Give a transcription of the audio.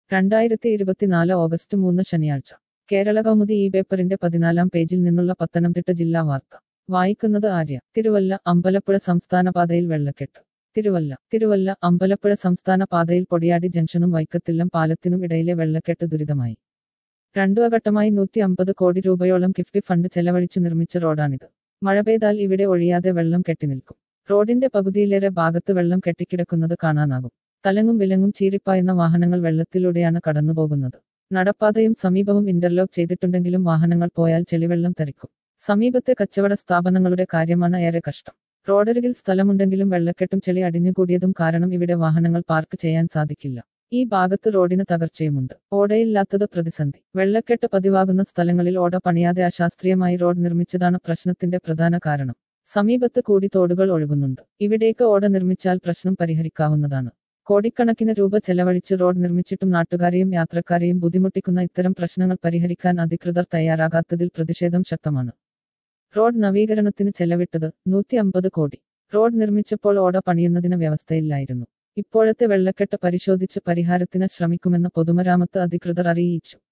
രണ്ടായിരത്തി ഇരുപത്തിനാല് ഓഗസ്റ്റ് മൂന്ന് ശനിയാഴ്ച കേരള കൗമുദി ഈ പേപ്പറിന്റെ പതിനാലാം പേജിൽ നിന്നുള്ള പത്തനംതിട്ട ജില്ലാ വാർത്ത വായിക്കുന്നത് ആര്യ തിരുവല്ല അമ്പലപ്പുഴ സംസ്ഥാന പാതയിൽ വെള്ളക്കെട്ട് തിരുവല്ല തിരുവല്ല അമ്പലപ്പുഴ സംസ്ഥാന പാതയിൽ പൊടിയാടി ജംഗ്ഷനും വൈക്കത്തില്ലം പാലത്തിനും ഇടയിലെ വെള്ളക്കെട്ട് ദുരിതമായി രണ്ടു ഘട്ടമായി നൂറ്റി അമ്പത് കോടി രൂപയോളം കിഫ്ബി ഫണ്ട് ചെലവഴിച്ചു നിർമ്മിച്ച റോഡാണിത് മഴ പെയ്താൽ ഇവിടെ ഒഴിയാതെ വെള്ളം കെട്ടിനിൽക്കും റോഡിന്റെ പകുതിയിലേറെ ഭാഗത്ത് വെള്ളം കെട്ടിക്കിടക്കുന്നത് കാണാനാകും തലങ്ങും വിലങ്ങും ചീറിപ്പായുന്ന വാഹനങ്ങൾ വെള്ളത്തിലൂടെയാണ് കടന്നുപോകുന്നത് നടപ്പാതയും സമീപവും ഇന്റർലോക്ക് ചെയ്തിട്ടുണ്ടെങ്കിലും വാഹനങ്ങൾ പോയാൽ ചെളിവെള്ളം തെറിക്കും സമീപത്തെ കച്ചവട സ്ഥാപനങ്ങളുടെ കാര്യമാണ് ഏറെ കഷ്ടം റോഡരികിൽ സ്ഥലമുണ്ടെങ്കിലും വെള്ളക്കെട്ടും ചെളി അടിഞ്ഞുകൂടിയതും കാരണം ഇവിടെ വാഹനങ്ങൾ പാർക്ക് ചെയ്യാൻ സാധിക്കില്ല ഈ ഭാഗത്ത് റോഡിന് തകർച്ചയുമുണ്ട് ഓടയില്ലാത്തത് പ്രതിസന്ധി വെള്ളക്കെട്ട് പതിവാകുന്ന സ്ഥലങ്ങളിൽ ഓട പണിയാതെ അശാസ്ത്രീയമായി റോഡ് നിർമ്മിച്ചതാണ് പ്രശ്നത്തിന്റെ പ്രധാന കാരണം സമീപത്ത് കൂടി തോടുകൾ ഒഴുകുന്നുണ്ട് ഇവിടേക്ക് ഓട നിർമ്മിച്ചാൽ പ്രശ്നം പരിഹരിക്കാവുന്നതാണ് കോടിക്കണക്കിന് രൂപ ചെലവഴിച്ച് റോഡ് നിർമ്മിച്ചിട്ടും നാട്ടുകാരെയും യാത്രക്കാരെയും ബുദ്ധിമുട്ടിക്കുന്ന ഇത്തരം പ്രശ്നങ്ങൾ പരിഹരിക്കാൻ അധികൃതർ തയ്യാറാകാത്തതിൽ പ്രതിഷേധം ശക്തമാണ് റോഡ് നവീകരണത്തിന് ചെലവിട്ടത് നൂറ്റി അമ്പത് കോടി റോഡ് നിർമ്മിച്ചപ്പോൾ ഓട പണിയുന്നതിന് വ്യവസ്ഥയില്ലായിരുന്നു ഇപ്പോഴത്തെ വെള്ളക്കെട്ട് പരിശോധിച്ച് പരിഹാരത്തിന് ശ്രമിക്കുമെന്ന് പൊതുമരാമത്ത് അധികൃതർ അറിയിച്ചു